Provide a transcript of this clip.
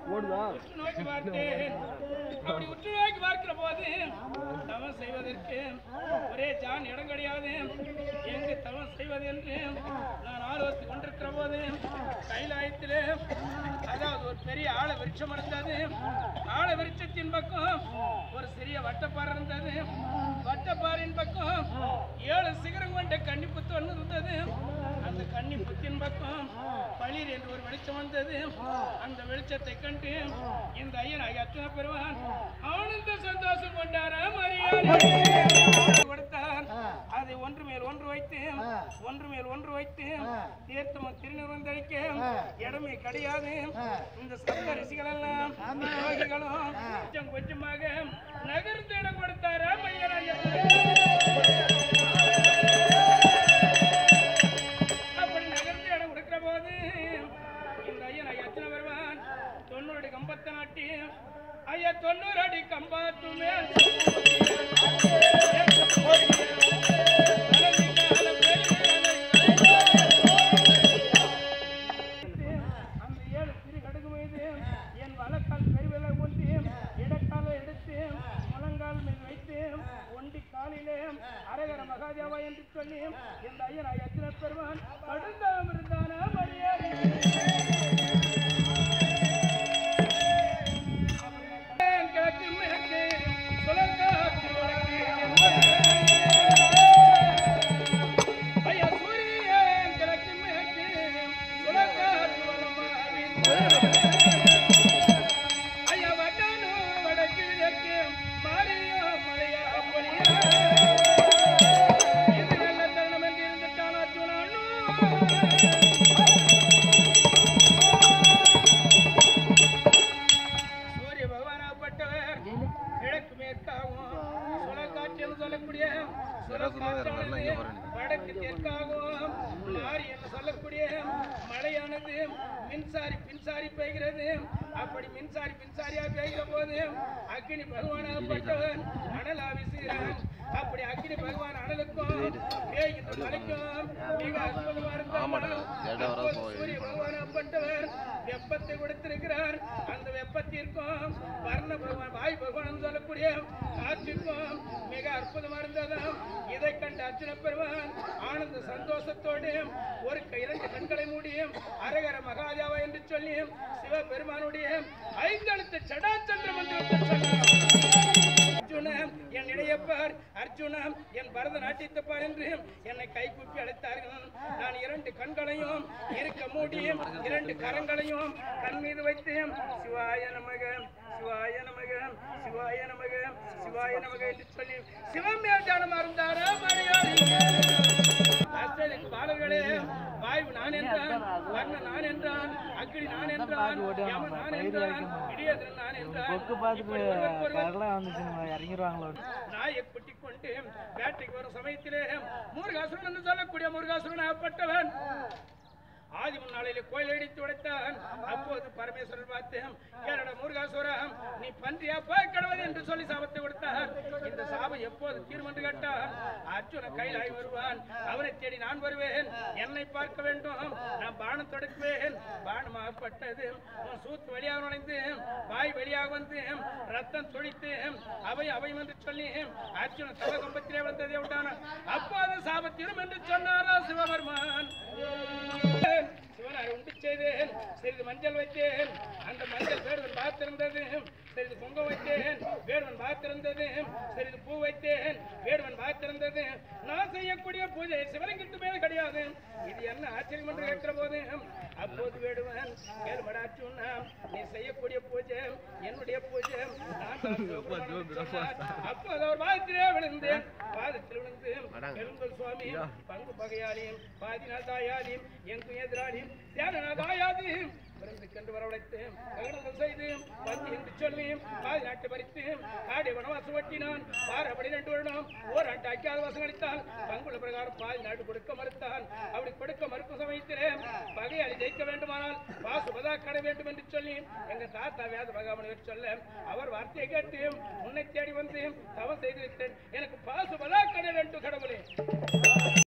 ஓடுதா உற்று நோக்கி பார்த்தேன் அப்படி உற்று நோக்கி பார்க்கிற போது தவம் செய்வதற்கு ஒரே ஜான் இடம் கிடையாது எங்கு தவம் செய்வது என்று நான் ஆலோசித்துக் கொண்டிருக்கிற போது கைலாயத்திலே அதாவது ஒரு பெரிய ஆழ விருட்சம் இருந்தது ஆழ விருட்சத்தின் பக்கம் ஒரு சிறிய வட்டப்பாறை இருந்தது வட்டப்பாறையின் பக்கம் ஏழு சிகரம் கொண்ட கன்னிப்புத்து ஒன்று இருந்தது அந்த கன்னிப்புத்தின் பக்கம் பளிர் என்று ஒரு வெளிச்சம் வந்தது அந்த வெளிச்சத்தை கண்டு இந்த ஐயன் அத்தனை பெறுவான் ஆனந்த சந்தோஷம் கொண்டார மரியாதை கொடுத்தார் அதை ஒன்று மேல் ஒன்று வைத்து ஒன்று மேல் ஒன்று வைத்து தீர்த்தம் திருநிறந்தளிக்க இடமே கிடையாது இந்த சப்த ரிஷிகள் எல்லாம் யோகிகளும் கொஞ்சம் கொஞ்சமாக நகர்ந்து இடம் கொடுத்தார அப்படி நகர்ந்து இடம் கொடுக்கிற போது இந்த ஐயன் ஐயா எத்தனை வருவான் தொண்ணூறு அடி கம்பத்தை நாட்டி ஐயா தொண்ணூறு அடி கம்பாத்து மேல் அந்த ஏழு சிறு கடுகு மீது என் வலக்கால் கைவில ஒன்றி இடக்கால எடுத்து முழங்கால் மேல் வைத்து ஒண்டி காலிலே அரகர மகாதேவா என்று சொல்லி இந்த ஐயன் எத்தனை பெறுவான் கடுந்தாம் இருந்தான மரியாதை கிழக்கு மேற்கு சுழற்காற்று வடக்கு ஐயா சூரியன் கிழக்கு மேற்கு சுழற்காற்று வடமாறி ஐயா வட்டானு வடக்கு தெற்கு மாறியோ மலையா பொழியா இது நல்ல தருணம் என்று இருந்துட்டான் அர்ஜுனனு சூரிய பகவானாகப்பட்டவர் கிழக்கு மேற்காகவும் சுழற்காற்று என்று சொல்லக்கூடிய சுழற்காற்றானது வடக்கு தெற்காகவும் மாறி என்று சொல்லக்கூடிய மழையானது மின்சாரி பின்சாரி பெய்கிறது அப்படி மின்சாரி பின்சாரியா பெய்கிற போது அக்னி பகவானாகப்பட்டவர் அனல் ஆவிசுகிறான் அப்படி அக்னி பகவான் அனலுக்கும் பேய்கின்ற மலைக்கும் மிக அற்புதமா இருந்தால் அப்போது சூரிய பகவானாகப்பட்டவர் வெப்பத்தை கொடுத்திருக்கிறார் அந்த வெப்பத்திற்கும் வர்ண பகவான் வாய் பகவான் சொல்லக்கூடிய காற்றுக்கும் மிக அற்புதமா இருந்ததாம் இதை கண்ட அர்ஜுன பெருமான் ஆனந்த சந்தோஷத்தோடு ஒரு க- இரண்டு கண்களை மூடியும் அரகர மகாதேவா என்று சொல்லி சிவபெருமானுடைய ஐந்தெழுத்து சடாச்சந்திர மந்திரத்தை சொன்னார் அர்ஜுனா என் இடையப்பார் அர்ஜுனா என் பரதநாட்டியத்தை பார் என்று என்னை கைகூப்பி அழைத்தார்கள் நான் இரண்டு கண்களையும் இருக்க மூடியும் இரண்டு கரங்களையும் கண் மீது வைத்து சிவாய நமக சிவாய நமக சிவாய நமக சிவாய நமக என்று சொல்லி சிவமேதானமா இருந்தாரா ஆஸ்திரேலிய பாடல்களே வாயு நான் என்றான் வர்ண நான் என்றான் அக்னி நான் என்றான் யம நான் என்றான் இடியதன் நான் என்றான் கொக்கு பார்த்துட்டு இப்படி ஒருவருக்கு ஒருவர் கடலாம் வந்துச்சுங்க இறங்கிடுவாங்களோ நாயை குட்டி கொண்டு வேட்டைக்கு வரும் சமயத்திலே முருகாசுரன் என்று சொல்லக்கூடிய முருகாசுரன் ஆகப்பட்டவன் ஆதி முன்னாளிலே கோயில் இடித்து உடைத்தான் அப்போது பரமேஸ்வரன் பார்த்து கேளட முருகாசுரம் நீ பன்றியா கடவுள் என்று சொல்லி சாபத்தை கொடுத்தார் இந்த சாபம் எப்போது தீரும் என்று கேட்டான் அர்ஜுன கைலாய் வருவான் அவனை தேடி நான் வருவேன் என்னை பார்க்க வேண்டும் நான் பானம் தொடுக்குவேன் பானமாகப்பட்டது உன் சூத்து வெளியாக நுழைந்து வாய் வெளியாக வந்து ரத்தம் துடித்து அவை அவை என்று சொல்லி அர்ஜுன தவகம்பத்திலே வந்ததே உண்டான அப்போது சாபத்திரும் என்று சொன்னாரா சிவபெருமான் சிவனாரை உண்டு செய்தேன் சிறிது மஞ்சள் வைத்தேன் அந்த மஞ்சள் வேடுவன் பார்த்திருந்தது சிறிது குங்கம் வைத்தேன் வேடுவன் பார்த்திருந்தது சிறிது பூ வைத்தேன் வேடுவன் பார்த்திருந்தது நான் செய்யக்கூடிய பூஜை சிவலிங்கத்து மேல கிடையாது இது என்ன ஆச்சரியம் என்று கேட்கிற போது அப்போது வேடுவன் கேள்வடாச்சுன்னா நீ செய்யக்கூடிய பூஜை என்னுடைய பூஜை நான் தான் சிவபெருமானுக்கு சொன்னார். அப்போது அவர் பாதத்திலே விழுந்தேன் பாதத்தில் விழுந்து பெருங்கல் சுவாமி பங்கு பகையாளியும் பாதினால் தாயாளியும் எங்கும் எதிராளியும் தியானனா தாயாதியும் பிறந்து கண்டு வரவழைத்து ககனங்கள் செய்து வந்து என்று சொல்லி பாதி நாட்டை பறித்து காடி வனவாசம் ஒட்டினான் பார் அப்படி ரெண்டு வருடம் ஓர் ஆண்டு அக்காத வாசம் அளித்தான் பங்குள்ள பிரகாரம் பாதி நாடு கொடுக்க மறுத்தான் அப்படி கொடுக்க மறுக்கும் சமயத்திலே பகையாளி ஜெயிக்க வேண்டுமானால் பாசுபதா கடை வேண்டும் என்று சொல்லி எங்க தாத்தா வேத பகவான் சொல்ல அவர் வார்த்தையை கேட்டு உன்னை தேடி வந்து தவம் செய்து விட்டேன் எனக்கு பாசுபதா கடை வேண்டும் கடவுளே